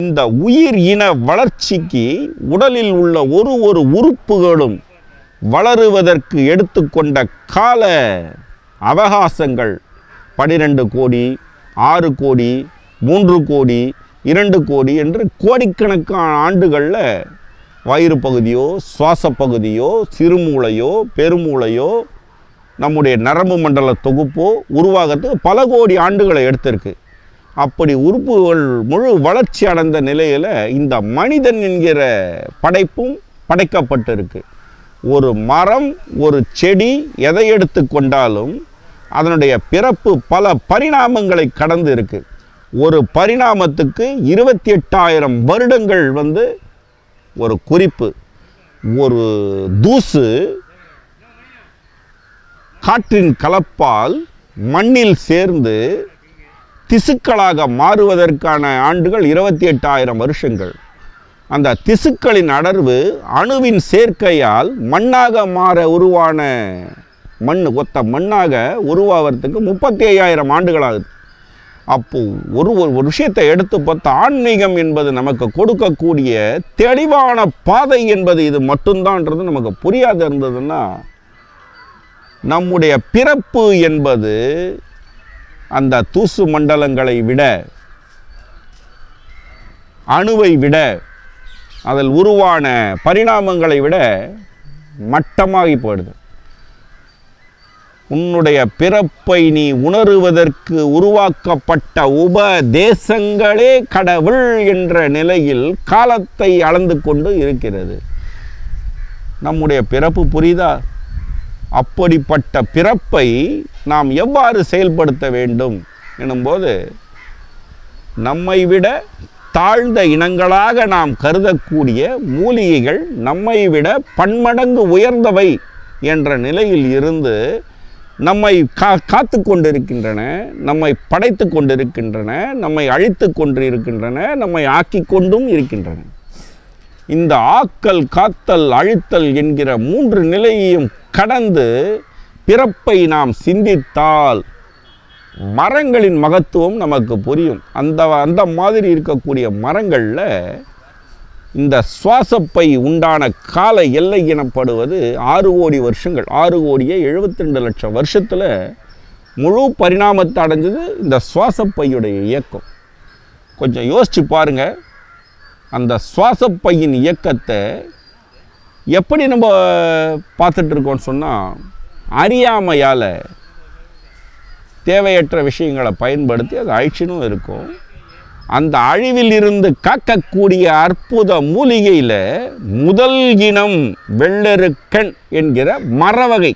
இந்த உயிர் இன வளர்ச்சிக்கு உடலில் உள்ள ஒரு ஒரு உறுப்புகளும் வளருவதற்கு எடுத்துக்கொண்ட கால அவகாசங்கள் பனிரெண்டு கோடி ஆறு கோடி மூன்று கோடி இரண்டு கோடி என்று கோடிக்கணக்கான ஆண்டுகளில் வயிறு பகுதியோ சுவாச பகுதியோ சிறுமூளையோ பெருமூளையோ நம்முடைய நரம்பு மண்டல தொகுப்போ உருவாகிறதுக்கு பல கோடி ஆண்டுகளை எடுத்திருக்கு அப்படி உறுப்புகள் முழு வளர்ச்சி அடைந்த நிலையில் இந்த மனிதன் என்கிற படைப்பும் படைக்கப்பட்டிருக்கு ஒரு மரம் ஒரு செடி எதை எடுத்து கொண்டாலும் அதனுடைய பிறப்பு பல பரிணாமங்களை கடந்து இருக்கு ஒரு பரிணாமத்துக்கு இருபத்தி எட்டாயிரம் வருடங்கள் வந்து ஒரு குறிப்பு ஒரு தூசு காற்றின் கலப்பால் மண்ணில் சேர்ந்து திசுக்களாக மாறுவதற்கான ஆண்டுகள் இருபத்தி எட்டாயிரம் வருஷங்கள் அந்த திசுக்களின் அடர்வு அணுவின் சேர்க்கையால் மண்ணாக மாற உருவான மண் ஒத்த மண்ணாக உருவாகிறதுக்கு முப்பத்தி ஐயாயிரம் ஆண்டுகள் ஆகுது அப்போ ஒரு ஒரு ஒரு விஷயத்தை எடுத்து பார்த்தா ஆன்மீகம் என்பது நமக்கு கொடுக்கக்கூடிய தெளிவான பாதை என்பது இது மட்டும்தான்ன்றது நமக்கு புரியாது இருந்ததுன்னா நம்முடைய பிறப்பு என்பது அந்த தூசு மண்டலங்களை விட அணுவை விட அதில் உருவான பரிணாமங்களை விட மட்டமாகி போயிடுது உன்னுடைய பிறப்பை நீ உணருவதற்கு உருவாக்கப்பட்ட உபதேசங்களே கடவுள் என்ற நிலையில் காலத்தை அளந்து கொண்டு இருக்கிறது நம்முடைய பிறப்பு புரியுதா அப்படிப்பட்ட பிறப்பை நாம் எவ்வாறு செயல்படுத்த வேண்டும் எனும்போது நம்மை விட தாழ்ந்த இனங்களாக நாம் கருதக்கூடிய மூலிகைகள் நம்மை விட பன்மடங்கு உயர்ந்தவை என்ற நிலையில் இருந்து நம்மை கா காத்து கொண்டிருக்கின்றன நம்மை படைத்து கொண்டிருக்கின்றன நம்மை அழித்து கொண்டு இருக்கின்றன நம்மை ஆக்கி கொண்டும் இருக்கின்றன இந்த ஆக்கல் காத்தல் அழித்தல் என்கிற மூன்று நிலையையும் கடந்து பிறப்பை நாம் சிந்தித்தால் மரங்களின் மகத்துவம் நமக்கு புரியும் அந்த அந்த மாதிரி இருக்கக்கூடிய மரங்களில் இந்த சுவாசப்பை உண்டான கால எல்லை எனப்படுவது ஆறு கோடி வருஷங்கள் ஆறு கோடியே எழுபத்தி ரெண்டு லட்சம் வருஷத்தில் முழு பரிணாமத்தை அடைஞ்சது இந்த சுவாசப்பையுடைய இயக்கம் கொஞ்சம் யோசிச்சு பாருங்க அந்த சுவாசப்பையின் இயக்கத்தை எப்படி நம்ம பார்த்துட்டு இருக்கோம்னு சொன்னால் அறியாமையால் தேவையற்ற விஷயங்களை பயன்படுத்தி அது அழிச்சினும் இருக்கும் அந்த அழிவில் இருந்து காக்கக்கூடிய அற்புத மூலிகையில் முதல் இனம் வெள்ளெருக்கன் என்கிற மரவகை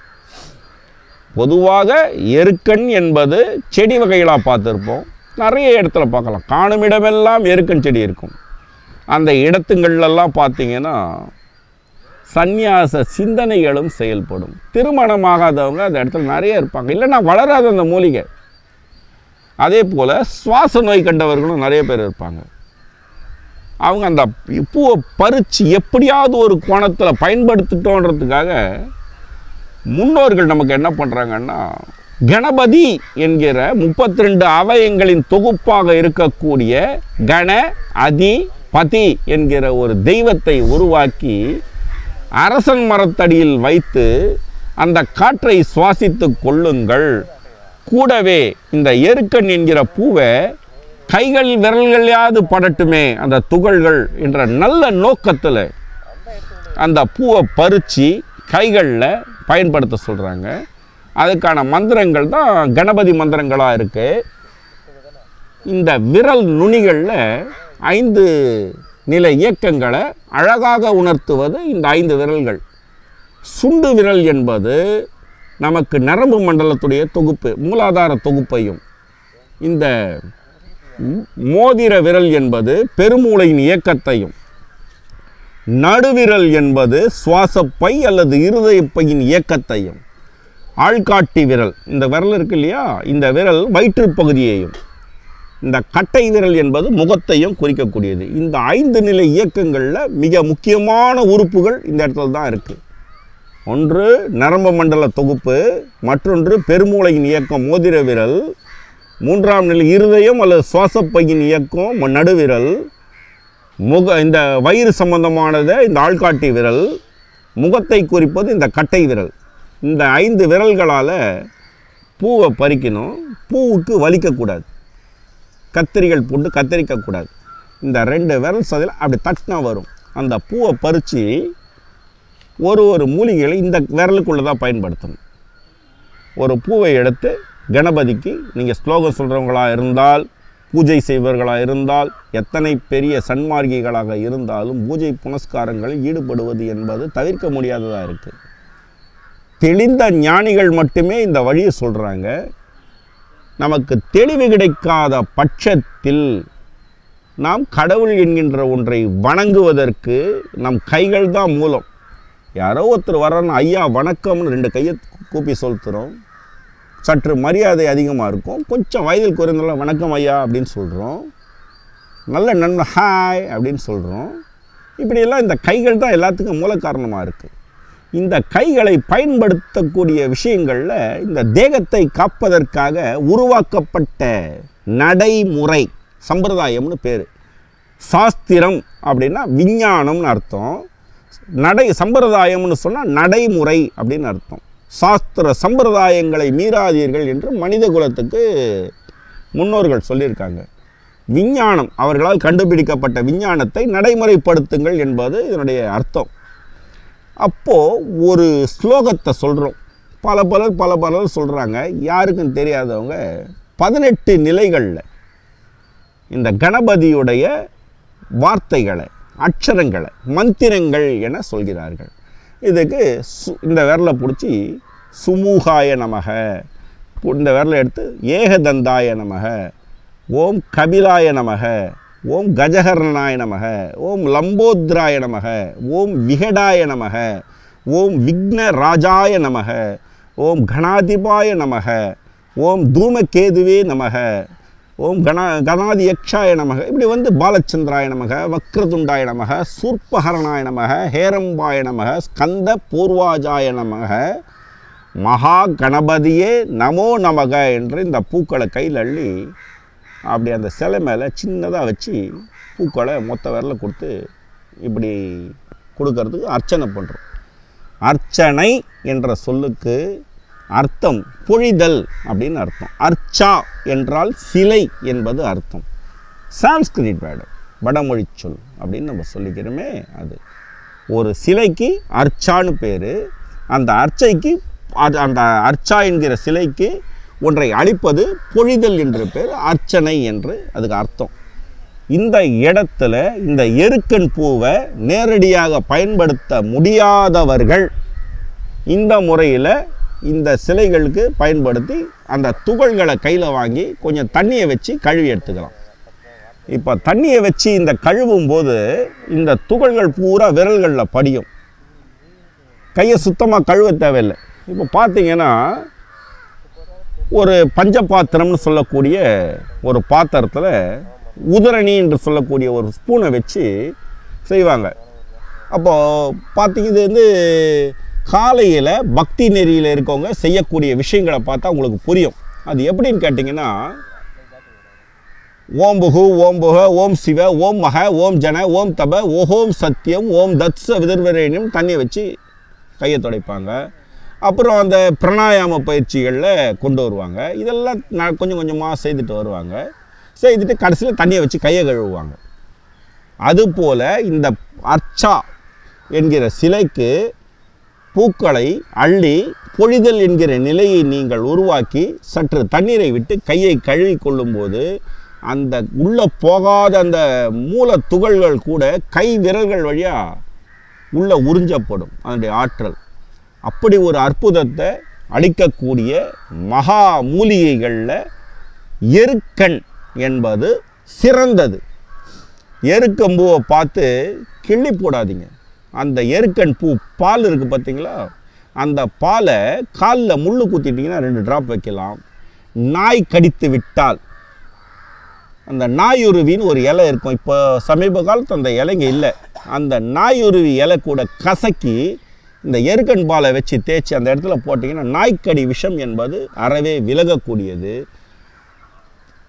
பொதுவாக எருக்கன் என்பது செடி வகைகளாக பார்த்துருப்போம் நிறைய இடத்துல பார்க்கலாம் காணும் இடமெல்லாம் எருக்கன் செடி இருக்கும் அந்த இடத்துங்கள்லாம் பார்த்தீங்கன்னா சந்நியாச சிந்தனைகளும் செயல்படும் திருமணமாகாதவங்க அந்த இடத்துல நிறைய இருப்பாங்க இல்லைன்னா வளராத அந்த மூலிகை அதே போல் சுவாச நோய் கண்டவர்களும் நிறைய பேர் இருப்பாங்க அவங்க அந்த பூவை பறித்து எப்படியாவது ஒரு கோணத்தில் பயன்படுத்திட்டோன்றதுக்காக முன்னோர்கள் நமக்கு என்ன பண்ணுறாங்கன்னா கணபதி என்கிற முப்பத்தி ரெண்டு அவயங்களின் தொகுப்பாக இருக்கக்கூடிய கண அதி பதி என்கிற ஒரு தெய்வத்தை உருவாக்கி அரசன் மரத்தடியில் வைத்து அந்த காற்றை சுவாசித்து கொள்ளுங்கள் கூடவே இந்த எருக்கன் என்கிற பூவை கைகள் விரல்களையாவது படட்டுமே அந்த துகள்கள் என்ற நல்ல நோக்கத்தில் அந்த பூவை பறித்து கைகளில் பயன்படுத்த சொல்கிறாங்க அதுக்கான மந்திரங்கள் தான் கணபதி மந்திரங்களாக இருக்குது இந்த விரல் நுனிகளில் ஐந்து நிலை இயக்கங்களை அழகாக உணர்த்துவது இந்த ஐந்து விரல்கள் சுண்டு விரல் என்பது நமக்கு நரம்பு மண்டலத்துடைய தொகுப்பு மூலாதார தொகுப்பையும் இந்த ம்- மோதிர விரல் என்பது பெருமூளையின் இயக்கத்தையும் நடுவிரல் என்பது சுவாசப்பை அல்லது இருதயப்பையின் இயக்கத்தையும் ஆள்காட்டி விரல் இந்த விரல் இருக்கு இல்லையா இந்த விரல் வயிற்றுப் பகுதியையும் இந்த கட்டை விரல் என்பது முகத்தையும் குறிக்கக்கூடியது இந்த ஐந்து நிலை இயக்கங்களில் மிக முக்கியமான உறுப்புகள் இந்த இடத்துல தான் இருக்குது ஒன்று நரம்பு மண்டல தொகுப்பு மற்றொன்று பெருமூளையின் இயக்கம் மோதிர விரல் மூன்றாம் நிலை இருதயம் அல்லது சுவாசப்பையின் இயக்கம் ம- நடுவிரல் முக இந்த வயிறு சம்பந்தமானதை இந்த ஆள்காட்டி விரல் முகத்தை குறிப்பது இந்த கட்டை விரல் இந்த ஐந்து விரல்களால் பூவை பறிக்கணும் பூவுக்கு வலிக்கக்கூடாது கத்திரிகள் போட்டு கத்தரிக்கக்கூடாது இந்த ரெண்டு விரல் சதையில் அப்படி தட்டினா வரும் அந்த பூவை பறித்து ஒரு ஒரு மூலிகைகளை இந்த விரலுக்குள்ளே தான் பயன்படுத்தணும் ஒரு பூவை எடுத்து கணபதிக்கு நீங்கள் ஸ்லோகம் சொல்கிறவங்களா இருந்தால் பூஜை செய்பவர்களாக இருந்தால் எத்தனை பெரிய சன்மார்க்கிகளாக இருந்தாலும் பூஜை புனஸ்காரங்களில் ஈடுபடுவது என்பது தவிர்க்க முடியாததாக இருக்குது தெளிந்த ஞானிகள் மட்டுமே இந்த வழியை சொல்கிறாங்க நமக்கு தெளிவு கிடைக்காத பட்சத்தில் நாம் கடவுள் என்கின்ற ஒன்றை வணங்குவதற்கு நம் கைகள் தான் மூலம் யாரோ ஒருத்தர் வர்றன்னு ஐயா வணக்கம்னு ரெண்டு கையை கூப்பி சொல்த்துறோம் சற்று மரியாதை அதிகமாக இருக்கும் கொஞ்சம் வயதில் குறைந்தாலும் வணக்கம் ஐயா அப்படின்னு சொல்கிறோம் நல்ல நண்பன் ஹாய் அப்படின்னு சொல்கிறோம் இப்படியெல்லாம் இந்த கைகள் தான் எல்லாத்துக்கும் மூல காரணமாக இருக்குது இந்த கைகளை பயன்படுத்தக்கூடிய விஷயங்களில் இந்த தேகத்தை காப்பதற்காக உருவாக்கப்பட்ட நடைமுறை சம்பிரதாயம்னு பேர் சாஸ்திரம் அப்படின்னா விஞ்ஞானம்னு அர்த்தம் நடை சம்பிரதாயம்னு சொன்னால் நடைமுறை அப்படின்னு அர்த்தம் சாஸ்திர சம்பிரதாயங்களை மீறாதீர்கள் என்று மனித குலத்துக்கு முன்னோர்கள் சொல்லியிருக்காங்க விஞ்ஞானம் அவர்களால் கண்டுபிடிக்கப்பட்ட விஞ்ஞானத்தை நடைமுறைப்படுத்துங்கள் என்பது இதனுடைய அர்த்தம் அப்போது ஒரு ஸ்லோகத்தை சொல்கிறோம் பல பலர் பல பலர் சொல்கிறாங்க யாருக்கும் தெரியாதவங்க பதினெட்டு நிலைகளில் இந்த கணபதியுடைய வார்த்தைகளை அக்ஷரங்களை மந்திரங்கள் என சொல்கிறார்கள் இதுக்கு சு இந்த விரலை பிடிச்சி சுமூகாய நமக இந்த விரலை எடுத்து ஏகதந்தாய நமக ஓம் கபிலாய நமக ஓம் கஜகர்ணனாய நமக ஓம் லம்போத்ராய நமக ஓம் விகடாய நமக ஓம் விக்ன ராஜாய நமக ஓம் கணாதிபாய நமக ஓம் தூமகேதுவே நமக ஓம் கண கணாதி யக்ஷாய நமக இப்படி வந்து பாலச்சந்திராய நமக வக்ரதுண்டாய நமக சூர்பஹரணாய நமக ஹேரம்பாய நமக ஸ்கந்த பூர்வாஜாய நமக மகா கணபதியே நமோ நமக என்று இந்த பூக்களை கையில் அள்ளி அப்படி அந்த சிலை மேலே சின்னதாக வச்சு பூக்களை மொத்த விரல கொடுத்து இப்படி கொடுக்கறதுக்கு அர்ச்சனை பண்ணுறோம் அர்ச்சனை என்ற சொல்லுக்கு அர்த்தம் பொழிதல் அப்படின்னு அர்த்தம் அர்ச்சா என்றால் சிலை என்பது அர்த்தம் சான்ஸ்கிரிட் வேர்டு வடமொழி சொல் அப்படின்னு நம்ம சொல்லிக்கிறோமே அது ஒரு சிலைக்கு அர்ச்சான்னு பேர் அந்த அர்ச்சைக்கு அது அந்த அர்ச்சா என்கிற சிலைக்கு ஒன்றை அழிப்பது பொழிதல் என்று பேர் அர்ச்சனை என்று அதுக்கு அர்த்தம் இந்த இடத்துல இந்த எருக்கன் பூவை நேரடியாக பயன்படுத்த முடியாதவர்கள் இந்த முறையில் இந்த சிலைகளுக்கு பயன்படுத்தி அந்த துகள்களை கையில் வாங்கி கொஞ்சம் தண்ணியை வச்சு கழுவி எடுத்துக்கலாம் இப்போ தண்ணியை வச்சு இந்த கழுவும் போது இந்த துகள்கள் பூரா விரல்களில் படியும் கையை சுத்தமாக கழுவ தேவையில்லை இப்போ பார்த்தீங்கன்னா ஒரு பஞ்ச பாத்திரம்னு சொல்லக்கூடிய ஒரு பாத்திரத்தில் உதரணி என்று சொல்லக்கூடிய ஒரு ஸ்பூனை வச்சு செய்வாங்க அப்போது பார்த்தீங்க இது வந்து காலையில் பக்தி நெறியில் இருக்கவங்க செய்யக்கூடிய விஷயங்களை பார்த்தா உங்களுக்கு புரியும் அது எப்படின்னு கேட்டிங்கன்னா ஓம் புகு ஓம் புக ஓம் சிவ ஓம் மக ஓம் ஜன ஓம் தப ஓஹோம் சத்தியம் ஓம் தத்ச விதர்வரேனியம் தண்ணியை வச்சு கையை துடைப்பாங்க அப்புறம் அந்த பிராணாயாம பயிற்சிகளில் கொண்டு வருவாங்க இதெல்லாம் நான் கொஞ்சம் கொஞ்சமாக செய்துட்டு வருவாங்க செய்துட்டு கடைசியில் தண்ணியை வச்சு கையை கழுவுவாங்க அதுபோல் இந்த அர்ச்சா என்கிற சிலைக்கு பூக்களை அள்ளி பொழிதல் என்கிற நிலையை நீங்கள் உருவாக்கி சற்று தண்ணீரை விட்டு கையை கழுவி கொள்ளும்போது அந்த உள்ளே போகாத அந்த மூல துகள்கள் கூட கை விரல்கள் வழியாக உள்ளே உறிஞ்சப்படும் அதனுடைய ஆற்றல் அப்படி ஒரு அற்புதத்தை அளிக்கக்கூடிய மகா மூலிகைகளில் எருக்கண் என்பது சிறந்தது எருக்கம்பூவை பார்த்து கிள்ளி போடாதீங்க அந்த எருக்கன் பூ பால் இருக்குது பார்த்தீங்களா அந்த பாலை காலில் முள்ளு குத்திட்டிங்கன்னா ரெண்டு ட்ராப் வைக்கலாம் நாய் கடித்து விட்டால் அந்த நாயுருவின்னு ஒரு இலை இருக்கும் இப்போ சமீப காலத்து அந்த இலைங்க இல்லை அந்த நாயுருவி இலை கூட கசக்கி இந்த எருக்கன் பாலை வச்சு தேய்ச்சி அந்த இடத்துல போட்டிங்கன்னா நாய்க்கடி விஷம் என்பது அறவே விலகக்கூடியது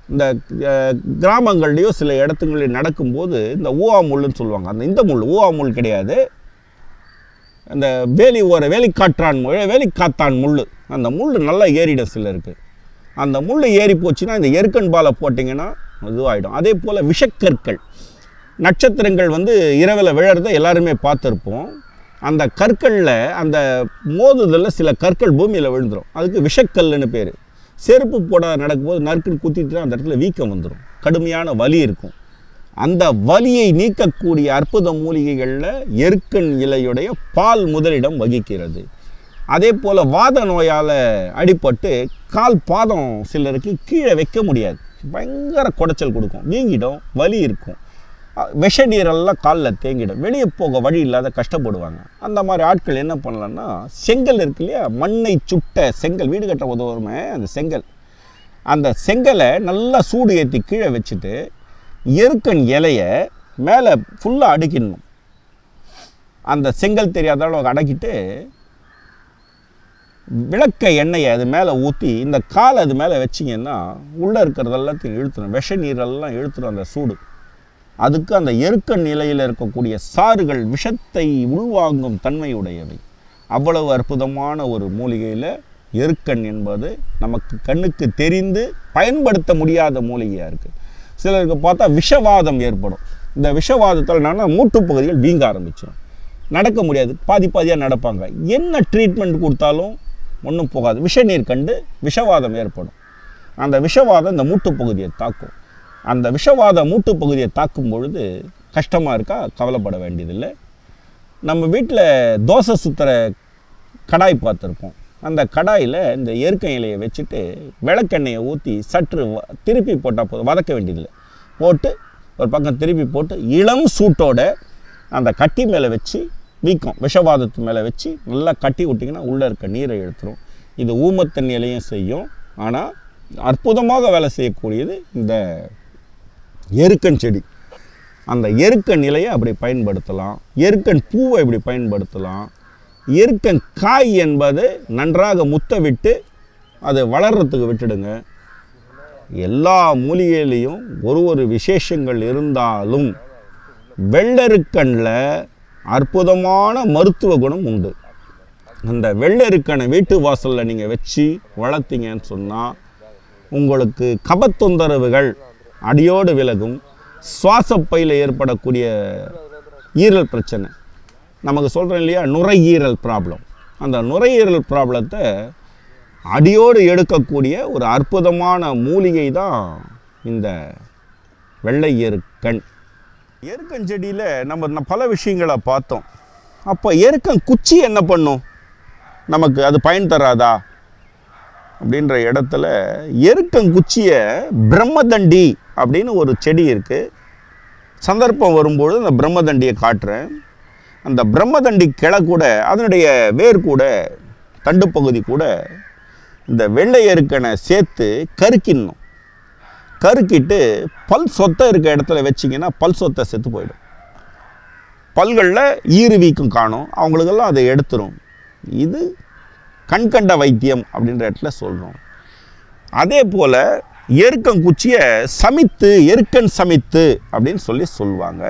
இந்த அஹ், கிராமங்கள்லேயோ சில இடத்துங்களில் நடக்கும்போது இந்த ஊவா முள்ளுன்னு சொல்லுவாங்க அந்த இந்த முள் ஊவா முள் கிடையாது அந்த வேலி ஓர வேலிக்காற்றான் முள் வேலிக்காத்தான் முள் அந்த முள் நல்லா ஏறிடும் சிலருக்கு அந்த முள் ஏறி போச்சுன்னா இந்த எருக்கன் பாலை போட்டிங்கன்னா இதுவாகிடும் அதே போல் விஷக்கற்கள் நட்சத்திரங்கள் வந்து இரவில் விழறத எல்லாருமே பார்த்துருப்போம் அந்த கற்களில் அந்த மோதுதலில் சில கற்கள் பூமியில் விழுந்துடும் அதுக்கு விஷக்கல்லுன்னு பேர் செருப்பு போட நடக்கும்போது நறுக்குன்னு குத்திட்டு அந்த இடத்துல வீக்கம் வந்துடும் கடுமையான வலி இருக்கும் அந்த வலியை நீக்கக்கூடிய அற்புத மூலிகைகளில் எருக்கன் இலையுடைய பால் முதலிடம் வகிக்கிறது அதே போல் வாத நோயால் அடிபட்டு கால் பாதம் சிலருக்கு கீழே வைக்க முடியாது பயங்கர குடைச்சல் கொடுக்கும் வீங்கிடும் வலி இருக்கும் அ, விஷ நீரெல்லாம் காலில் தேங்கிடும் வெளியே போக வழி இல்லாத கஷ்டப்படுவாங்க அந்த மாதிரி ஆட்கள் என்ன பண்ணலான்னா செங்கல் இருக்கு இல்லையா மண்ணை சுட்ட செங்கல் வீடு கட்ட உதவுமே அந்த செங்கல் அந்த செங்கலை நல்லா சூடு ஏற்றி கீழே வச்சுட்டு எருக்கன் இலையை மேலே ஃபுல்லாக அடுக்கிடணும் அந்த செங்கல் தெரியாத அளவுக்கு அடக்கிட்டு விளக்க எண்ணெயை அது மேலே ஊற்றி இந்த காலை அது மேலே வச்சிங்கன்னா உள்ளே இருக்கிறது எல்லாத்தையும் இழுத்துரும் விஷ நீரெல்லாம் இழுத்துரும் அந்த சூடு அதுக்கு அந்த எருக்க நிலையில் இருக்கக்கூடிய சாறுகள் விஷத்தை உள்வாங்கும் தன்மையுடையவை அவ்வளவு அற்புதமான ஒரு மூலிகையில் எருக்கன் என்பது நமக்கு கண்ணுக்கு தெரிந்து பயன்படுத்த முடியாத மூலிகையாக இருக்குது சிலருக்கு பார்த்தா விஷவாதம் ஏற்படும் இந்த விஷவாதத்தால் என்னன்னா மூட்டுப் பகுதிகள் வீங்க ஆரம்பிச்சிடும் நடக்க முடியாது பாதி பாதியாக நடப்பாங்க என்ன ட்ரீட்மெண்ட் கொடுத்தாலும் ஒன்றும் போகாது விஷ நீர் கண்டு விஷவாதம் ஏற்படும் அந்த விஷவாதம் இந்த மூட்டுப் பகுதியை தாக்கும் அந்த விஷவாத மூட்டுப் பகுதியை தாக்கும் பொழுது கஷ்டமாக இருக்கா கவலைப்பட வேண்டியதில்லை நம்ம வீட்டில் தோசை சுற்றுற கடாய் பார்த்துருப்போம் அந்த கடாயில் இந்த எருக்க இலையை வச்சுட்டு விளக்கெண்ணெயை ஊற்றி சற்று வ- திருப்பி போட்டால் போதும் வதக்க வேண்டியதில்லை போட்டு ஒரு பக்கம் திருப்பி போட்டு இளம் சூட்டோட அந்த கட்டி மேலே வச்சு வீக்கம் விஷவாதத்து மேலே வச்சு நல்லா கட்டி விட்டிங்கன்னா உள்ளே இருக்க நீரை இழுத்துரும் இது ஊமத்தண்ணி இலையும் செய்யும் ஆனால் அற்புதமாக வேலை செய்யக்கூடியது இந்த எருக்கன் செடி அந்த எருக்கன் இலையை அப்படி பயன்படுத்தலாம் எருக்கன் பூவை இப்படி பயன்படுத்தலாம் எருக்கன் காய் என்பது நன்றாக முத்த விட்டு அதை வளர்றதுக்கு விட்டுடுங்க எல்லா மூலிகையிலையும் ஒரு ஒரு விசேஷங்கள் இருந்தாலும் வெள்ளெருக்கனில் அற்புதமான மருத்துவ குணம் உண்டு அந்த வெள்ளெருக்கனை வீட்டு வாசலில் நீங்கள் வச்சு வளர்த்தீங்கன்னு சொன்னால் உங்களுக்கு கபத்தொந்தரவுகள் அடியோடு விலகும் சுவாசப்பையில் ஏற்படக்கூடிய ஈரல் பிரச்சனை நமக்கு சொல்கிறேன் இல்லையா நுரையீரல் ப்ராப்ளம் அந்த நுரையீரல் ப்ராப்ளத்தை அடியோடு எடுக்கக்கூடிய ஒரு அற்புதமான மூலிகை தான் இந்த வெள்ளை எருக்கன் எருக்கன் செடியில் நம்ம ந- பல விஷயங்களை பார்த்தோம் அப்போ எருக்கன் குச்சி என்ன பண்ணும் நமக்கு அது பயன் தராதா அப்படின்ற இடத்துல எருக்கங்குச்சியை பிரம்மதண்டி அப்படின்னு ஒரு செடி இருக்குது சந்தர்ப்பம் வரும்பொழுது அந்த பிரம்மதண்டியை காட்டுறேன் அந்த பிரம்மதண்டி கிளை கூட அதனுடைய வேர் கூட தண்டு பகுதி கூட இந்த வெள்ளை எருக்கனை சேர்த்து கருக்கிடணும் கருக்கிட்டு பல் சொத்தை இருக்க இடத்துல வச்சிங்கன்னா பல் சொத்தை செத்து போயிடும் பல்களில் ஈறு வீக்கம் காணும் அவங்களுக்கெல்லாம் அதை எடுத்துரும் இது கண்கண்ட வைத்தியம் அப்படின்ற இடத்துல சொல்கிறோம் அதே போல் எருக்கங்குச்சியை சமித்து எருக்கன் சமித்து அப்படின்னு சொல்லி சொல்லுவாங்க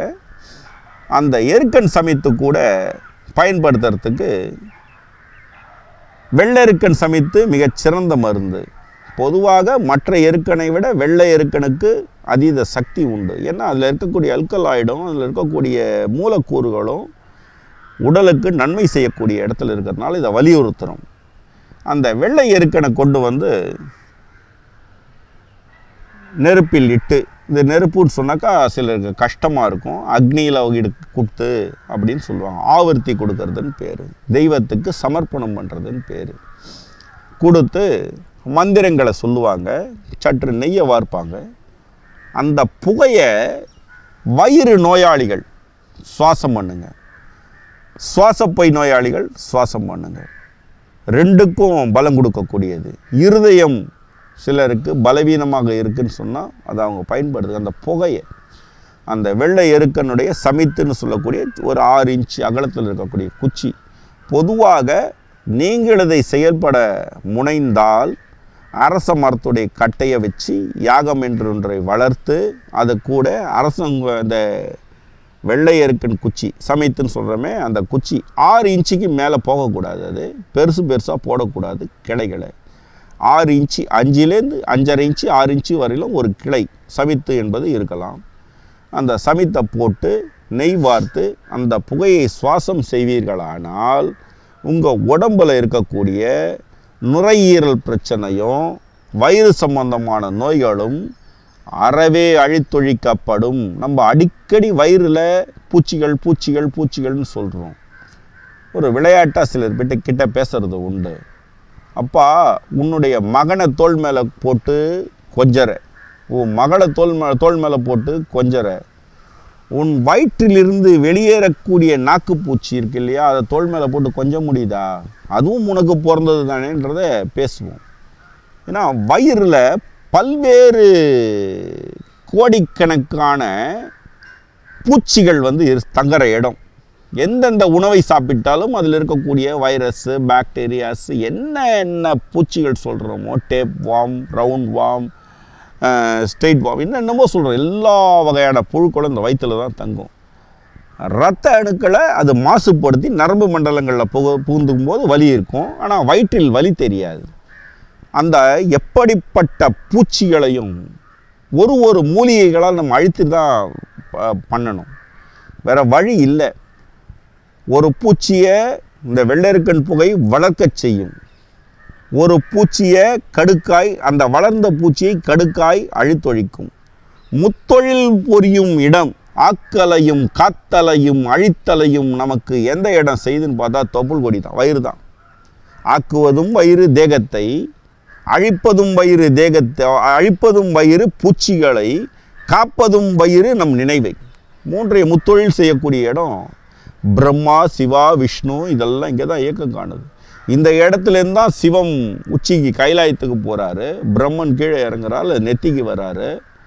அந்த எருக்கன் சமித்து கூட பயன்படுத்துறதுக்கு வெள்ளெருக்கன் சமித்து மிகச் சிறந்த மருந்து பொதுவாக மற்ற எருக்கனை விட வெள்ளை எருக்கனுக்கு அதீத சக்தி உண்டு ஏன்னா அதில் இருக்கக்கூடிய அல்கலாய்டும் அதில் இருக்கக்கூடிய மூலக்கூறுகளும் உடலுக்கு நன்மை செய்யக்கூடிய இடத்துல இருக்கிறதுனால இதை வலியுறுத்துகிறோம் அந்த வெள்ளை எருக்கனை கொண்டு வந்து நெருப்பில் இட்டு இந்த நெருப்புன்னு சொன்னாக்கா சிலருக்கு கஷ்டமாக இருக்கும் அக்னியில் இடு கொடுத்து அப்படின்னு சொல்லுவாங்க ஆவர்த்தி கொடுக்கறதுன்னு பேர் தெய்வத்துக்கு சமர்ப்பணம் பண்ணுறதுன்னு பேர் கொடுத்து மந்திரங்களை சொல்லுவாங்க சற்று நெய்யை வார்ப்பாங்க அந்த புகையை வயிறு நோயாளிகள் சுவாசம் பண்ணுங்க சுவாசப்பை நோயாளிகள் சுவாசம் பண்ணுங்க ரெண்டுக்கும் பலம் கொடுக்கக்கூடியது இருதயம் சிலருக்கு பலவீனமாக இருக்குன்னு சொன்னால் அதை அவங்க பயன்படுத்து அந்த புகையை அந்த வெள்ளை எருக்கனுடைய சமித்துன்னு சொல்லக்கூடிய ஒரு ஆறு இன்ச் அகலத்தில் இருக்கக்கூடிய குச்சி பொதுவாக நீங்கள் இதை செயல்பட முனைந்தால் அரச மரத்துடைய கட்டையை வச்சு யாகம் என்று ஒன்றை வளர்த்து அது கூட அரசங்க இந்த வெள்ளையருக்கன் குச்சி சமைத்துன்னு சொல்கிறோமே அந்த குச்சி ஆறு இன்ச்சுக்கு மேலே போகக்கூடாது அது பெருசு பெருசாக போடக்கூடாது கிளைகளை ஆறு இன்ச்சு அஞ்சுலேருந்து அஞ்சரை இன்ச்சு ஆறு இன்ச்சு வரையிலும் ஒரு கிளை சமித்து என்பது இருக்கலாம் அந்த சமித்தை போட்டு நெய் வார்த்து அந்த புகையை சுவாசம் செய்வீர்களானால் உங்கள் உடம்பில் இருக்கக்கூடிய நுரையீரல் பிரச்சனையும் வயிறு சம்பந்தமான நோய்களும் அறவே அழித்தொழிக்கப்படும் நம்ம அடிக்கடி வயிறில் பூச்சிகள் பூச்சிகள் பூச்சிகள்னு சொல்கிறோம் ஒரு விளையாட்டாக சிலர் கிட்ட கிட்ட பேசுறது உண்டு அப்பா உன்னுடைய மகனை தோள் மேலே போட்டு கொஞ்சற உன் மகளை தோல் மே தோள் மேலே போட்டு கொஞ்சற உன் வயிற்றிலிருந்து வெளியேறக்கூடிய நாக்குப்பூச்சி இருக்கு இல்லையா அதை தோள் மேலே போட்டு கொஞ்ச முடியுதா அதுவும் உனக்கு பிறந்தது தானேன்றதை பேசுவோம் ஏன்னா வயிறில் பல்வேறு கோடிக்கணக்கான பூச்சிகள் வந்து இரு- தங்குற இடம் எந்தெந்த உணவை சாப்பிட்டாலும் அதில் இருக்கக்கூடிய வைரஸ்ஸு பாக்டீரியாஸ் என்ன என்ன பூச்சிகள் சொல்கிறோமோ tape worm round worm straight worm என்னென்னமோ சொல்கிறோம் எல்லா வகையான புழுக்களும் இந்த வயிற்றில் தான் தங்கும் ரத்த அணுக்களை அது மாசுபடுத்தி நரம்பு மண்டலங்களில் புக புகுந்துக்கும் போது வலி இருக்கும் ஆனால் வயிற்றில் வலி தெரியாது அந்த எப்படிப்பட்ட பூச்சிகளையும் ஒரு ஒரு மூலிகைகளால் நம்ம அழித்து தான் ப- பண்ணணும் வேறு வழி இல்லை ஒரு பூச்சியை இந்த வெள்ளெருக்கன் புகை வளர்க்கச் செய்யும் ஒரு பூச்சியை கடுக்காய் அந்த வளர்ந்த பூச்சியை கடுக்காய் அழித்தொழிக்கும் முத்தொழில் புரியும் இடம் ஆக்கலையும் காத்தலையும் அழித்தலையும் நமக்கு எந்த இடம் செய்துன்னு பார்த்தா தொப்புள் கொடி தான் வயிறு தான் ஆக்குவதும் வயிறு தேகத்தை அழிப்பதும் வயிறு தேகத்தை அழிப்பதும் வயிறு பூச்சிகளை காப்பதும் வயிறு நம் நினைவை மூன்றைய முத்தொழில் செய்யக்கூடிய இடம் பிரம்மா சிவா விஷ்ணு இதெல்லாம் இங்கே தான் இயக்கம் காணுது இந்த இடத்துலேருந்து தான் சிவம் உச்சிக்கு கைலாயத்துக்கு போகிறாரு பிரம்மன் கீழே இறங்குறாரு நெத்திக்கு வராரு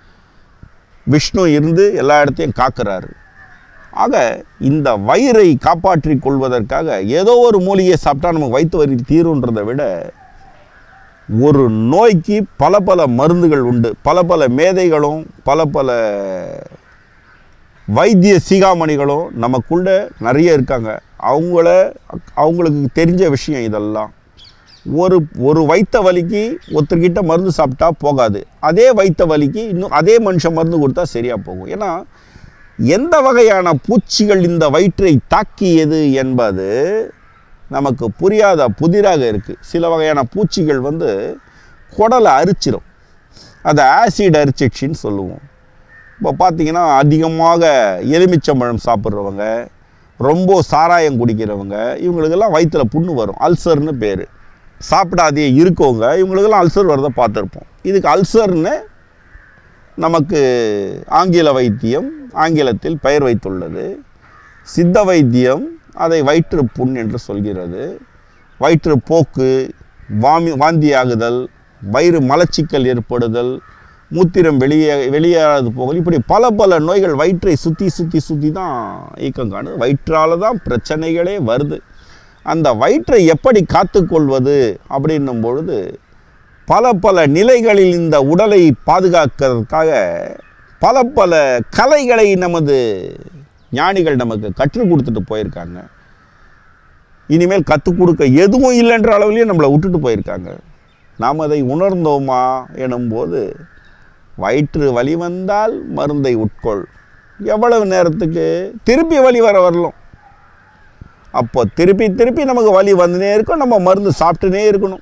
விஷ்ணு இருந்து எல்லா இடத்தையும் காக்குறாரு ஆக இந்த வயிறை காப்பாற்றிக் கொள்வதற்காக ஏதோ ஒரு மூலிகையை சாப்பிட்டா நமக்கு வயிற்று வரி தீருன்றதை விட ஒரு நோய்க்கு பல பல மருந்துகள் உண்டு பல பல மேதைகளும் பல பல வைத்திய சீகாமணிகளும் நமக்குள்ள நிறைய இருக்காங்க அவங்கள அவங்களுக்கு தெரிஞ்ச விஷயம் இதெல்லாம் ஒரு ஒரு வைத்த வலிக்கு ஒருத்தர்கிட்ட மருந்து சாப்பிட்டா போகாது அதே வைத்த வலிக்கு இன்னும் அதே மனுஷன் மருந்து கொடுத்தா சரியாக போகும் ஏன்னா எந்த வகையான பூச்சிகள் இந்த வயிற்றை தாக்கியது என்பது நமக்கு புரியாத புதிராக இருக்குது சில வகையான பூச்சிகள் வந்து குடலை அரிச்சிடும் அதை ஆசிட் அரிச்சிடுச்சின்னு சொல்லுவோம் இப்போ பார்த்தீங்கன்னா அதிகமாக எலுமிச்சம்பழம் சாப்பிட்றவங்க ரொம்ப சாராயம் குடிக்கிறவங்க இவங்களுக்கெல்லாம் வயிற்றில் புண்ணு வரும் அல்சர்னு பேர் சாப்பிடாதே இருக்கவங்க இவங்களுக்கெல்லாம் அல்சர் வரதை பார்த்துருப்போம் இதுக்கு அல்சர்னு நமக்கு ஆங்கில வைத்தியம் ஆங்கிலத்தில் பெயர் வைத்துள்ளது சித்த வைத்தியம் அதை வயிற்று புண் என்று சொல்கிறது வயிற்று போக்கு வாமி வாந்தியாகுதல் வயிறு மலச்சிக்கல் ஏற்படுதல் மூத்திரம் வெளியே வெளியேறாது போகல் இப்படி பல பல நோய்கள் வயிற்றை சுற்றி சுற்றி சுற்றி தான் இயக்கம் காணுது வயிற்றால தான் பிரச்சனைகளே வருது அந்த வயிற்றை எப்படி காத்துக்கொள்வது அப்படின்னும் பொழுது பல பல நிலைகளில் இந்த உடலை பாதுகாக்கிறதுக்காக பல பல கலைகளை நமது ஞானிகள் நமக்கு கற்றுக் கொடுத்துட்டு போயிருக்காங்க இனிமேல் கற்றுக் கொடுக்க எதுவும் இல்லைன்ற அளவுலேயே நம்மளை விட்டுட்டு போயிருக்காங்க நாம் அதை உணர்ந்தோமா எனும்போது வயிற்று வலி வந்தால் மருந்தை உட்கொள் எவ்வளவு நேரத்துக்கு திருப்பி வலி வர வரலாம் அப்போ திருப்பி திருப்பி நமக்கு வலி வந்துனே இருக்கும் நம்ம மருந்து சாப்பிட்டுனே இருக்கணும்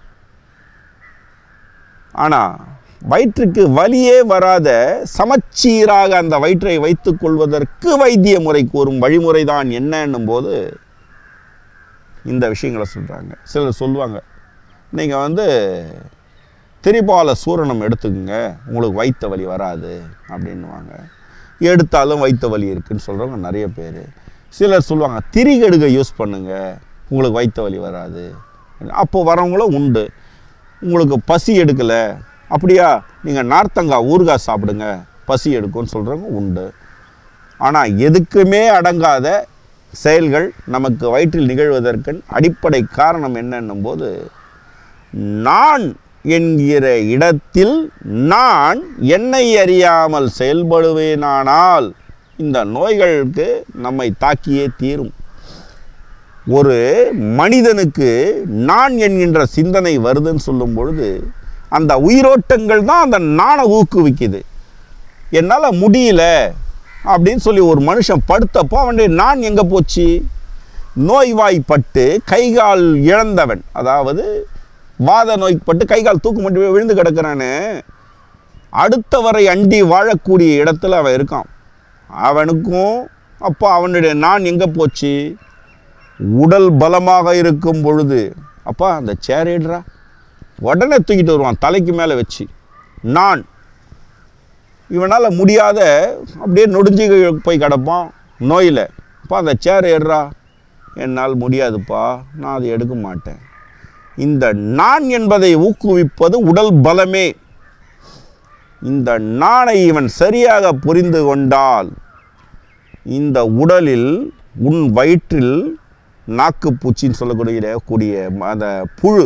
ஆனால் வயிற்றுக்கு வலியே வராத சமச்சீராக அந்த வயிற்றை வைத்துக் கொள்வதற்கு வைத்திய முறை கூறும் வழிமுறை தான் என்னன்னும் போது இந்த விஷயங்களை சொல்கிறாங்க சிலர் சொல்லுவாங்க நீங்கள் வந்து திரிபால சூரணம் எடுத்துக்கங்க உங்களுக்கு வயிற்று வலி வராது அப்படின்னுவாங்க எடுத்தாலும் வயிற்று வலி இருக்குன்னு சொல்கிறவங்க நிறைய பேர் சிலர் சொல்லுவாங்க திரிகடுகை யூஸ் பண்ணுங்க உங்களுக்கு வயிற்று வலி வராது அப்போ வரவங்களும் உண்டு உங்களுக்கு பசி எடுக்கலை அப்படியா நீங்கள் நார்த்தங்காய் ஊறுகாய் சாப்பிடுங்க பசி எடுக்கும்னு சொல்கிறவங்க உண்டு ஆனால் எதுக்குமே அடங்காத செயல்கள் நமக்கு வயிற்றில் நிகழ்வதற்கு அடிப்படை காரணம் என்னன்னும் போது நான் என்கிற இடத்தில் நான் என்னை அறியாமல் செயல்படுவேனானால் இந்த நோய்களுக்கு நம்மை தாக்கியே தீரும் ஒரு மனிதனுக்கு நான் என்கின்ற சிந்தனை வருதுன்னு சொல்லும் பொழுது அந்த உயிரோட்டங்கள் தான் அந்த நாணை ஊக்குவிக்குது என்னால் முடியல அப்படின்னு சொல்லி ஒரு மனுஷன் படுத்தப்போ அவனுடைய நான் எங்கே போச்சு நோய்வாய்ப்பட்டு கைகால் இழந்தவன் அதாவது வாத நோய்ப்பட்டு கைகால் தூக்கு மட்டுமே விழுந்து கிடக்கிறானே அடுத்தவரை அண்டி வாழக்கூடிய இடத்துல அவன் இருக்கான் அவனுக்கும் அப்போ அவனுடைய நான் எங்கே போச்சு உடல் பலமாக இருக்கும் பொழுது அப்பா அந்த சேர் ஏடுறா உடனே தூக்கிட்டு வருவான் தலைக்கு மேலே வச்சு நான் இவனால் முடியாத அப்படியே நொடிஞ்சு போய் கிடப்பான் நோயில் அப்பா அந்த சேர் ஏடுறா என்னால் முடியாதுப்பா நான் அதை எடுக்க மாட்டேன் இந்த நான் என்பதை ஊக்குவிப்பது உடல் பலமே இந்த நாணை இவன் சரியாக புரிந்து கொண்டால் இந்த உடலில் உன் வயிற்றில் நாக்குப்பூச்சின்னு சொல்லக்கூடிய கூடிய அந்த புழு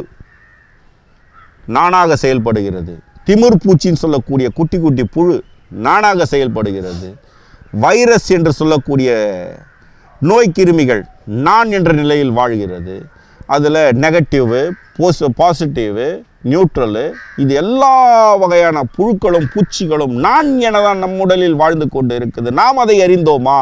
நானாக செயல்படுகிறது திமிர் பூச்சின்னு சொல்லக்கூடிய குட்டி குட்டி புழு நானாக செயல்படுகிறது வைரஸ் என்று சொல்லக்கூடிய நோய் கிருமிகள் நான் என்ற நிலையில் வாழ்கிறது அதில் நெகட்டிவு போஸ் பாசிட்டிவு நியூட்ரலு இது எல்லா வகையான புழுக்களும் பூச்சிகளும் நான் என தான் நம் உடலில் வாழ்ந்து கொண்டு இருக்குது நாம் அதை அறிந்தோமா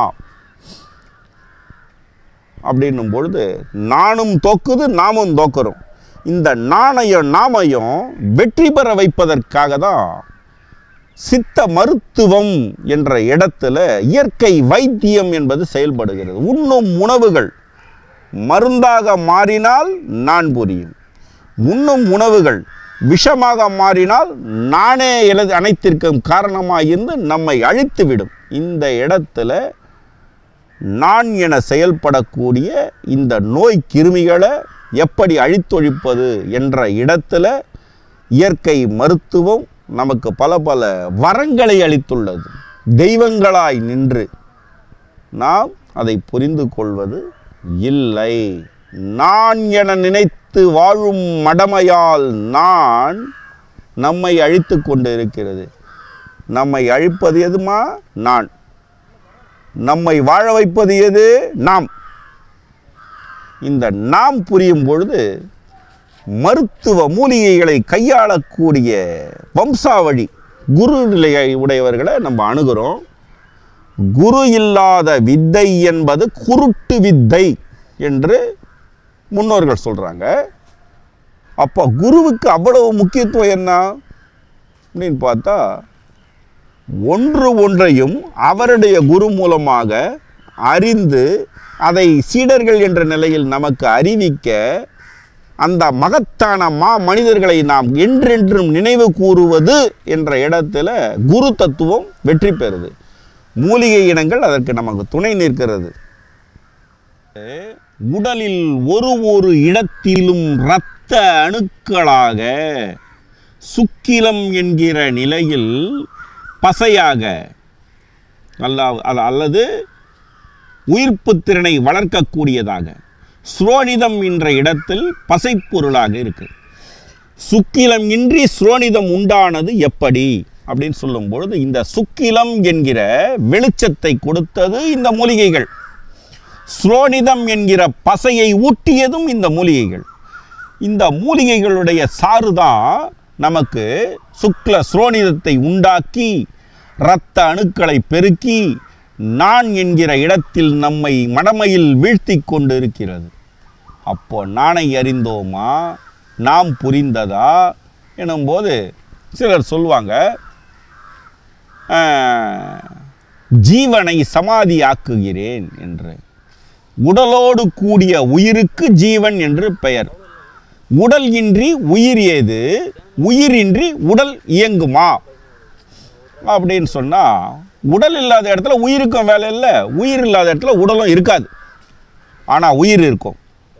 அப்படின்னும் பொழுது நானும் தோக்குது நாமும் தோக்குறோம் இந்த நாணையும் நாமையும் வெற்றி பெற வைப்பதற்காக தான் சித்த மருத்துவம் என்ற இடத்துல இயற்கை வைத்தியம் என்பது செயல்படுகிறது உண்ணும் உணவுகள் மருந்தாக மாறினால் நான் புரியும் உண்ணும் உணவுகள் விஷமாக மாறினால் நானே எனது அனைத்திற்கும் காரணமாக இருந்து நம்மை அழித்துவிடும் இந்த இடத்துல நான் என செயல்படக்கூடிய இந்த நோய் கிருமிகளை எப்படி அழித்தொழிப்பது என்ற இடத்துல இயற்கை மருத்துவம் நமக்கு பல பல வரங்களை அளித்துள்ளது தெய்வங்களாய் நின்று நாம் அதை புரிந்து கொள்வது இல்லை நான் என நினைத்து வாழும் மடமையால் நான் நம்மை அழித்து கொண்டு இருக்கிறது நம்மை அழிப்பது எதுமா நான் நம்மை வாழ வைப்பது எது நாம் இந்த நாம் புரியும் பொழுது மருத்துவ மூலிகைகளை கையாளக்கூடிய வம்சாவழி குரு நிலையை உடையவர்களை நம்ம அணுகிறோம் குரு இல்லாத வித்தை என்பது குருட்டு வித்தை என்று முன்னோர்கள் சொல்கிறாங்க அப்போ குருவுக்கு அவ்வளவு முக்கியத்துவம் என்ன அப்படின்னு பார்த்தா ஒன்று ஒன்றையும் அவருடைய குரு மூலமாக அறிந்து அதை சீடர்கள் என்ற நிலையில் நமக்கு அறிவிக்க அந்த மகத்தான மா மனிதர்களை நாம் என்றென்றும் நினைவு கூறுவது என்ற இடத்துல குரு தத்துவம் வெற்றி பெறுது மூலிகை இனங்கள் அதற்கு நமக்கு துணை நிற்கிறது உடலில் ஒரு ஒரு இடத்திலும் இரத்த அணுக்களாக சுக்கிலம் என்கிற நிலையில் பசையாக அல்ல அது- அல்லது உயிர்ப்புத் திறனை வளர்க்கக்கூடியதாக ஸ்ரோனிதம் என்ற இடத்தில் பசைப்பொருளாக இருக்கு சுக்கிலம் இன்றி ஸ்ரோனிதம் உண்டானது எப்படி அப்படின்னு சொல்லும் பொழுது இந்த சுக்கிலம் என்கிற வெளிச்சத்தை கொடுத்தது இந்த மூலிகைகள் ஸ்ரோனிதம் என்கிற பசையை ஊட்டியதும் இந்த மூலிகைகள் இந்த மூலிகைகளுடைய சாறு தான் நமக்கு சுக்ல ஸ்ரோனிதத்தை உண்டாக்கி இரத்த அணுக்களை பெருக்கி நான் என்கிற இடத்தில் நம்மை மடமையில் வீழ்த்தி கொண்டு இருக்கிறது அப்போ நானை அறிந்தோமா நாம் புரிந்ததா எனும்போது சிலர் சொல்லுவாங்க "ஆஹ், ஜீவனை சமாதியாக்குகிறேன் என்று உடலோடு கூடிய உயிருக்கு ஜீவன் என்று பெயர் உடல் இன்றி உயிர் ஏது உயிரின்றி உடல் இயங்குமா அப்படின்னு சொன்னால் உடல் இல்லாத இடத்துல உயிருக்கும் வேலை இல்லை உயிர் இல்லாத இடத்துல உடலும் இருக்காது ஆனால் உயிர் இருக்கும்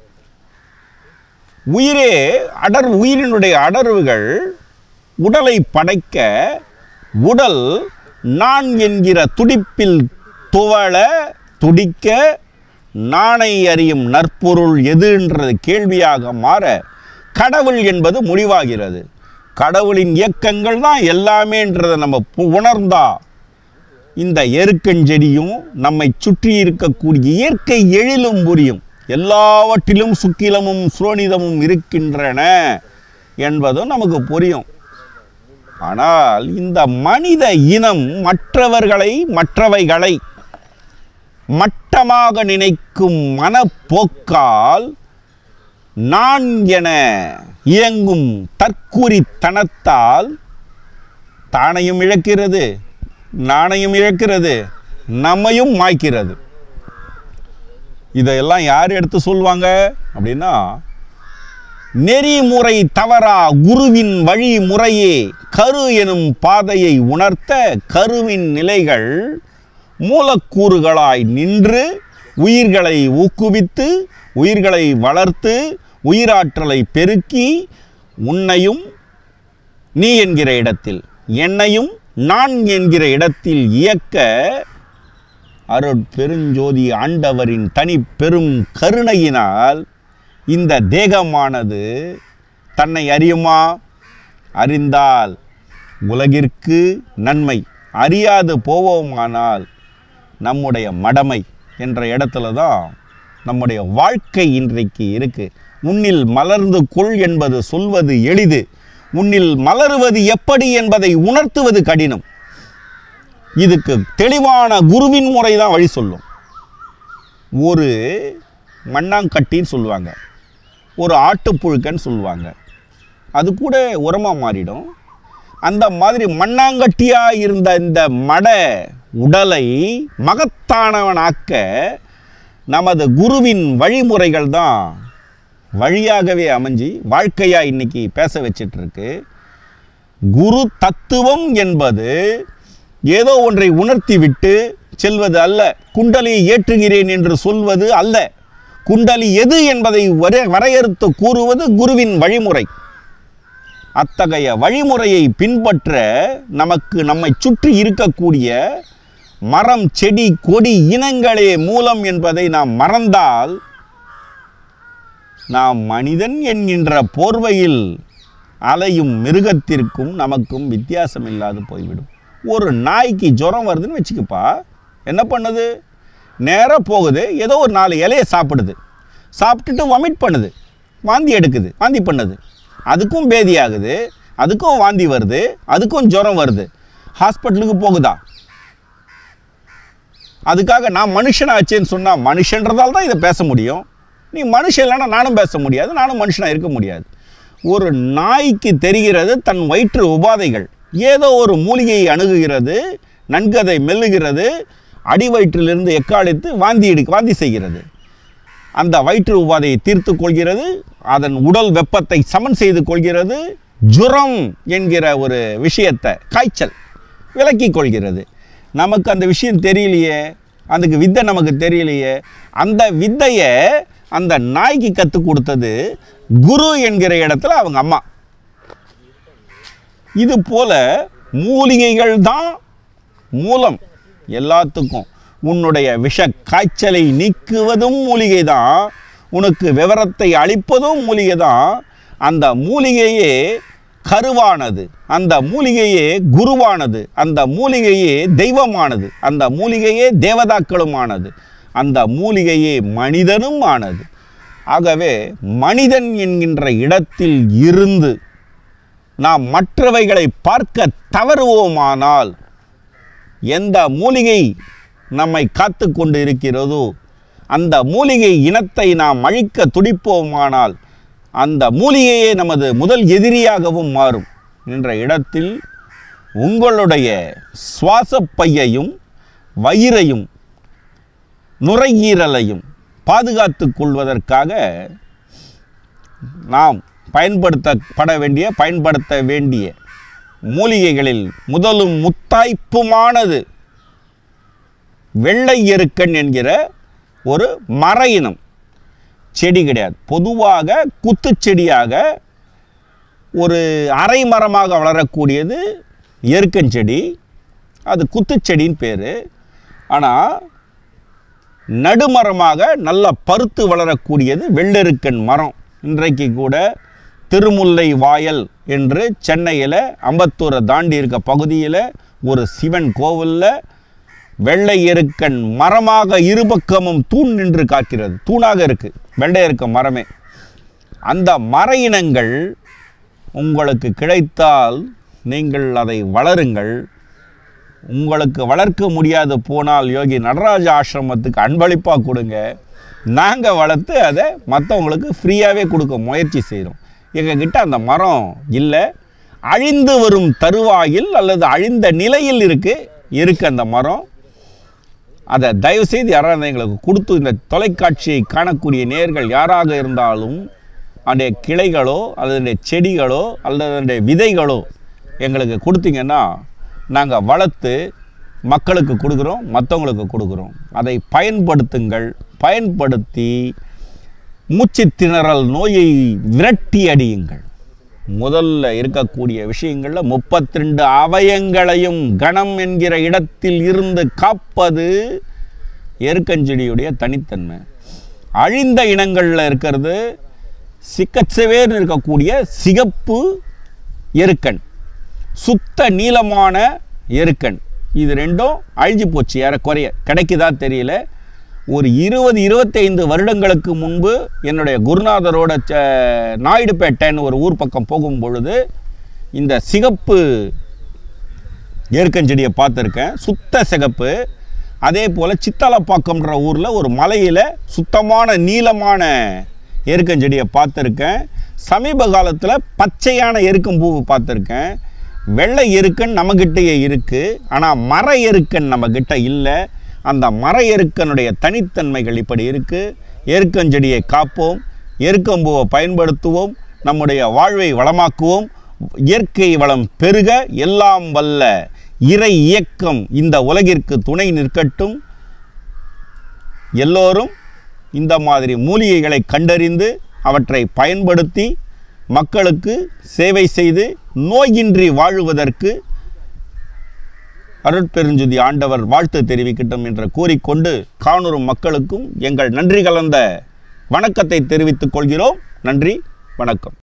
உயிரே அடர் உயிரினுடைய அடர்வுகள் உடலை படைக்க உடல் நான் என்கிற துடிப்பில் துவள துடிக்க நாணை அறியும் நற்பொருள் எதுன்றது கேள்வியாக மாற கடவுள் என்பது முடிவாகிறது கடவுளின் இயக்கங்கள் தான் எல்லாமேன்றதை நம்ம பு- உணர்ந்தா இந்த எருக்கஞ்செடியும் நம்மை சுற்றி இருக்கக்கூடிய இயற்கை எழிலும் புரியும் எல்லாவற்றிலும் சுக்கிலமும் சுரோனிதமும் இருக்கின்றன என்பதும் நமக்கு புரியும் ஆனால் இந்த மனித இனம் மற்றவர்களை மற்றவைகளை மட்டமாக நினைக்கும் மனப்போக்கால் நான் என இயங்கும் தற்குறித்தனத்தால் தானையும் இழக்கிறது நாணையும் இழக்கிறது நம்மையும் மாய்க்கிறது இதையெல்லாம் யார் எடுத்து சொல்லுவாங்க அப்படின்னா நெறிமுறை தவறா குருவின் வழி முறையே கரு எனும் பாதையை உணர்த்த கருவின் நிலைகள் மூலக்கூறுகளாய் நின்று உயிர்களை ஊக்குவித்து உயிர்களை வளர்த்து உயிராற்றலை பெருக்கி உன்னையும் நீ என்கிற இடத்தில் என்னையும் நான் என்கிற இடத்தில் இயக்க அருட்பெருஞ்சோதி ஆண்டவரின் தனி பெரும் கருணையினால் இந்த தேகமானது தன்னை அறியுமா அறிந்தால் உலகிற்கு நன்மை அறியாது போவோமானால் நம்முடைய மடமை என்ற இடத்துல தான் நம்முடைய வாழ்க்கை இன்றைக்கு இருக்கு உன்னில் மலர்ந்து கொள் என்பது சொல்வது எளிது உன்னில் மலருவது எப்படி என்பதை உணர்த்துவது கடினம் இதுக்கு தெளிவான குருவின் முறை தான் வழி சொல்லும் ஒரு மண்ணாங்கட்டின்னு சொல்லுவாங்க ஒரு ஆட்டுப்புழுக்கன்னு சொல்லுவாங்க அது கூட உரமாக மாறிடும் அந்த மாதிரி மண்ணாங்கட்டியாக இருந்த இந்த மட உடலை மகத்தானவனாக்க நமது குருவின் வழிமுறைகள் தான் வழியாகவே அமைஞ்சு வாழ்க்கையாக இன்னைக்கு பேச வச்சிட்டு இருக்கு குரு தத்துவம் என்பது ஏதோ ஒன்றை உணர்த்தி விட்டு செல்வது அல்ல குண்டலியை ஏற்றுகிறேன் என்று சொல்வது அல்ல குண்டலி எது என்பதை வர- வரையறுத்து கூறுவது குருவின் வழிமுறை அத்தகைய வழிமுறையை பின்பற்ற நமக்கு நம்மை சுற்றி இருக்கக்கூடிய மரம் செடி கொடி இனங்களே மூலம் என்பதை நாம் மறந்தால் நாம் மனிதன் என்கின்ற போர்வையில் அலையும் மிருகத்திற்கும் நமக்கும் வித்தியாசம் இல்லாது போய்விடும் ஒரு நாய்க்கு ஜுரம் வருதுன்னு வச்சுக்கப்பா என்ன பண்ணுது நேராக போகுது ஏதோ ஒரு நாலு இலையை சாப்பிடுது சாப்பிட்டுட்டு வமிட் பண்ணுது வாந்தி எடுக்குது வாந்தி பண்ணுது அதுக்கும் பேதி ஆகுது அதுக்கும் வாந்தி வருது அதுக்கும் ஜுரம் வருது ஹாஸ்பிட்டலுக்கு போகுதா அதுக்காக நான் மனுஷனாச்சேன்னு சொன்னால் மனுஷன்றதால தான் இதை பேச முடியும் நீ மனுஷன் இல்லைன்னா நானும் பேச முடியாது நானும் மனுஷனாக இருக்க முடியாது ஒரு நாய்க்கு தெரிகிறது தன் வயிற்று உபாதைகள் ஏதோ ஒரு மூலிகையை அணுகுகிறது நன்கு அதை மெல்லுகிறது அடி வயிற்றிலிருந்து எக்காளித்து வாந்தி எடு வாந்தி செய்கிறது அந்த வயிற்று உபாதையை தீர்த்து கொள்கிறது அதன் உடல் வெப்பத்தை சமன் செய்து கொள்கிறது ஜுரம் என்கிற ஒரு விஷயத்தை காய்ச்சல் விலக்கிக் கொள்கிறது நமக்கு அந்த விஷயம் தெரியலையே அதுக்கு வித்தை நமக்கு தெரியலையே அந்த வித்தையை அந்த நாய்க்கு கற்றுக் கொடுத்தது குரு என்கிற இடத்துல அவங்க அம்மா இது போல மூலிகைகள் தான் மூலம் எல்லாத்துக்கும் உன்னுடைய விஷ காய்ச்சலை நீக்குவதும் மூலிகை தான் உனக்கு விவரத்தை அளிப்பதும் மூலிகை தான் அந்த மூலிகையே கருவானது அந்த மூலிகையே குருவானது அந்த மூலிகையே தெய்வமானது அந்த மூலிகையே தேவதாக்களுமானது அந்த மூலிகையே மனிதனும் ஆனது ஆகவே மனிதன் என்கின்ற இடத்தில் இருந்து நாம் மற்றவைகளை பார்க்க தவறுவோமானால் எந்த மூலிகை நம்மை காத்து கொண்டு இருக்கிறதோ அந்த மூலிகை இனத்தை நாம் அழிக்க துடிப்போமானால் அந்த மூலிகையே நமது முதல் எதிரியாகவும் மாறும் என்ற இடத்தில் உங்களுடைய சுவாசப் பையையும் வயிறையும் நுரையீரலையும் பாதுகாத்துக் கொள்வதற்காக நாம் பயன்படுத்தப்பட வேண்டிய பயன்படுத்த வேண்டிய மூலிகைகளில் முதலும் முத்தாய்ப்புமானது வெள்ளை எருக்கன் என்கிற ஒரு மர இனம் செடி கிடையாது பொதுவாக குத்துச்செடியாக ஒரு அரை மரமாக வளரக்கூடியது எருக்கஞ்செடி அது குத்துச்செடின்னு பேர் ஆனால் நடுமரமாக நல்ல பருத்து வளரக்கூடியது வெள்ளெருக்கன் மரம் இன்றைக்கு கூட திருமுல்லை வாயல் என்று சென்னையில் அம்பத்தூரை தாண்டி இருக்க பகுதியில் ஒரு சிவன் கோவிலில் வெள்ளை எருக்கன் மரமாக இருபக்கமும் தூண் நின்று காக்கிறது தூணாக இருக்கு வெள்ளை எருக்க மரமே அந்த மர இனங்கள் உங்களுக்கு கிடைத்தால் நீங்கள் அதை வளருங்கள் உங்களுக்கு வளர்க்க முடியாது போனால் யோகி நடராஜ ஆசிரமத்துக்கு அன்பளிப்பாக கொடுங்க நாங்கள் வளர்த்து அதை மற்றவங்களுக்கு ஃப்ரீயாகவே கொடுக்க முயற்சி செய்கிறோம் எங்ககிட்ட அந்த மரம் இல்லை அழிந்து வரும் தருவாயில் அல்லது அழிந்த நிலையில் இருக்கு இருக்கு அந்த மரம் அதை தயவுசெய்து யாராவது எங்களுக்கு கொடுத்து இந்த தொலைக்காட்சியை காணக்கூடிய நேர்கள் யாராக இருந்தாலும் அதனுடைய கிளைகளோ அல்லது செடிகளோ அல்லது அதனுடைய விதைகளோ எங்களுக்கு கொடுத்தீங்கன்னா நாங்கள் வளர்த்து மக்களுக்கு கொடுக்குறோம் மற்றவங்களுக்கு கொடுக்குறோம் அதை பயன்படுத்துங்கள் பயன்படுத்தி மூச்சு திணறல் நோயை விரட்டி அடியுங்கள் முதல்ல இருக்கக்கூடிய விஷயங்களில் முப்பத்தி ரெண்டு அவயங்களையும் கணம் என்கிற இடத்தில் இருந்து காப்பது எருக்கஞ்செடியுடைய தனித்தன்மை அழிந்த இனங்களில் இருக்கிறது சிக்கச்சவேர்னு இருக்கக்கூடிய சிகப்பு எருக்கன் சுத்த நீளமான எருக்கன் இது ரெண்டும் அழிஞ்சு போச்சு ஏறக்குறைய கிடைக்குதா தெரியல ஒரு இருபது இருபத்தைந்து வருடங்களுக்கு முன்பு என்னுடைய குருநாதரோட ச நாயுடுபேட்டைன்னு ஒரு ஊர் பக்கம் போகும் பொழுது இந்த சிகப்பு ஏற்கஞ்செடியை பார்த்துருக்கேன் சுத்த சிகப்பு அதே போல் சித்தாலப்பாக்கம்ன்ற ஊரில் ஒரு மலையில் சுத்தமான நீளமான எருக்கஞ்செடியை பார்த்துருக்கேன் சமீப காலத்தில் பச்சையான எருக்கம்பூவை பார்த்துருக்கேன் வெள்ளை எருக்கன் நம்மக்கிட்டேயே இருக்குது ஆனால் மர எருக்கன் நம்மக்கிட்ட இல்லை அந்த மர எருக்கனுடைய தனித்தன்மைகள் இப்படி இருக்குது எருக்கஞ்செடியை காப்போம் எருக்கம்பூவை பயன்படுத்துவோம் நம்முடைய வாழ்வை வளமாக்குவோம் இயற்கை வளம் பெருக எல்லாம் வல்ல இறை இயக்கம் இந்த உலகிற்கு துணை நிற்கட்டும் எல்லோரும் இந்த மாதிரி மூலிகைகளை கண்டறிந்து அவற்றை பயன்படுத்தி மக்களுக்கு சேவை செய்து நோயின்றி வாழுவதற்கு அருட்பெருஞ்சுதி ஆண்டவர் வாழ்த்து தெரிவிக்கட்டும் என்று கூறிக்கொண்டு காணூரும் மக்களுக்கும் எங்கள் நன்றி கலந்த வணக்கத்தை தெரிவித்துக் கொள்கிறோம் நன்றி வணக்கம்